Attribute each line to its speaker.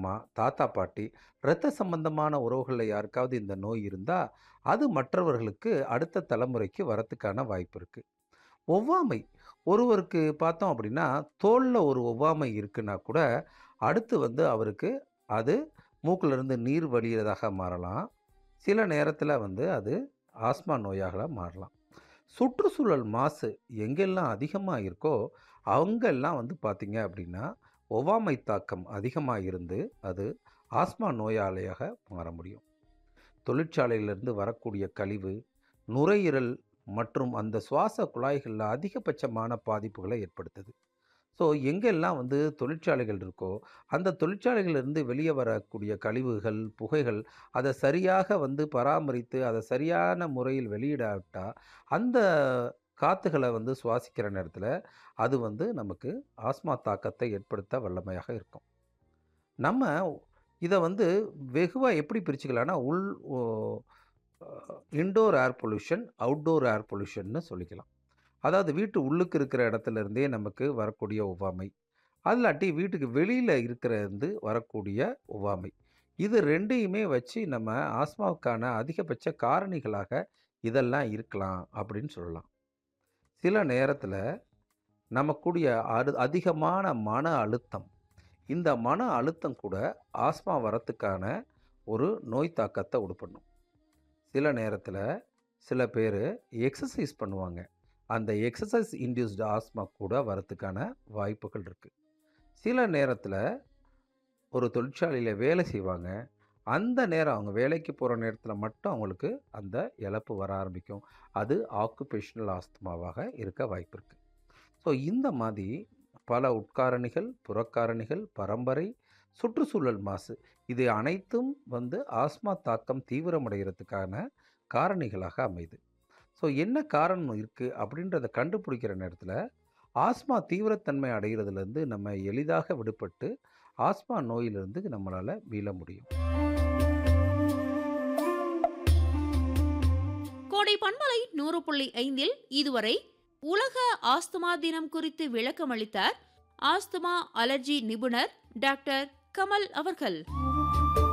Speaker 1: அம்மா தாத்தா பாட்டி இரத்த சம்பந்தமான உறவுகளில் யாருக்காவது இந்த நோய் இருந்தால் அது மற்றவர்களுக்கு அடுத்த தலைமுறைக்கு வரத்துக்கான வாய்ப்பு இருக்குது ஒவ்வாமை ஒருவருக்கு பார்த்தோம் அப்படின்னா தோலில் ஒரு ஒவ்வாமை இருக்குன்னா கூட அடுத்து வந்து அவருக்கு அது மூக்குல இருந்து நீர் வடிகிறதாக மாறலாம் சில நேரத்தில் வந்து அது ஆஸ்மா நோயாக மாறலாம் சுற்றுச்சூழல் மாசு எங்கெல்லாம் அதிகமாக இருக்கோ அவங்கெல்லாம் வந்து பார்த்திங்க அப்படின்னா ஒவ்வாமை தாக்கம் அதிகமாக இருந்து அது ஆஸ்மா நோயாளியாக மாற முடியும் தொழிற்சாலையிலிருந்து வரக்கூடிய கழிவு நுரையீரல் மற்றும் அந்த சுவாச குழாய்களில் அதிகபட்சமான பாதிப்புகளை ஏற்படுத்துது ஸோ எங்கெல்லாம் வந்து தொழிற்சாலைகள் இருக்கோ அந்த தொழிற்சாலைகளிலிருந்து வெளியே வரக்கூடிய கழிவுகள் புகைகள் அதை சரியாக வந்து பராமரித்து அதை சரியான முறையில் வெளியிடாவிட்டால் அந்த காற்றுகளை வந்து சுவாசிக்கிற நேரத்தில் அது வந்து நமக்கு ஆஸ்மா தாக்கத்தை ஏற்படுத்த வல்லமையாக இருக்கும் நம்ம இதை வந்து வெகுவாக எப்படி பிரிச்சுக்கலாம்னா உள் indoor air pollution outdoor air பொல்யூஷன்னு சொல்லிக்கலாம் அதாவது வீட்டு உள்ளுக்கு இருக்கிற இடத்துல இருந்தே நமக்கு வரக்கூடிய ஒவ்வாமை அல்லாட்டி வீட்டுக்கு வெளியில் இருக்கிறது வரக்கூடிய ஒவ்வாமை இது ரெண்டையுமே வச்சு நம்ம ஆஸ்மாவுக்கான அதிகபட்ச காரணிகளாக இதெல்லாம் இருக்கலாம் அப்படின்னு சொல்லலாம் சில நேரத்தில் நமக்குடைய அரு அதிகமான மன அழுத்தம் இந்த மன அழுத்தம் கூட ஆஸ்மா வரத்துக்கான ஒரு நோய் தாக்கத்தை உடுப்பண்ணும் சில நேரத்தில் சில பேர் எக்ஸசைஸ் பண்ணுவாங்க அந்த எக்ஸசைஸ் இன்டியூஸ்டு ஆஸ்மா கூட வரத்துக்கான வாய்ப்புகள் இருக்குது சில நேரத்தில் ஒரு தொழிற்சாலையில் வேலை செய்வாங்க அந்த நேரம் அவங்க வேலைக்கு போகிற நேரத்தில் மட்டும் அவங்களுக்கு அந்த இழப்பு வர ஆரம்பிக்கும் அது ஆக்குபேஷனல் ஆஸ்துமாவாக இருக்க வாய்ப்பு இருக்குது ஸோ இந்த மாதிரி பல உட்காரணிகள் புறக்காரணிகள் பரம்பரை சுற்றுச்சூழல் மாசு இது அனைத்தும் வந்து ஆஸ்மா தாக்கம் தீவிரமடைகிறதுக்கான காரணிகளாக அமையுது ஸோ என்ன காரணம் இருக்குது அப்படின்றத கண்டுபிடிக்கிற நேரத்தில் ஆஸ்மா தீவிரத்தன்மை அடைகிறதுலேருந்து நம்ம எளிதாக விடுபட்டு ஆஸ்மா நோயிலிருந்து நம்மளால் மீள முடியும்
Speaker 2: கோடை பண்பலை நூறு புள்ளி ஐந்தில் இதுவரை உலக ஆஸ்துமா தினம் குறித்து விளக்கம் அளித்தார் ஆஸ்துமா அலர்ஜி நிபுணர் டாக்டர் கமல் அவர்கள்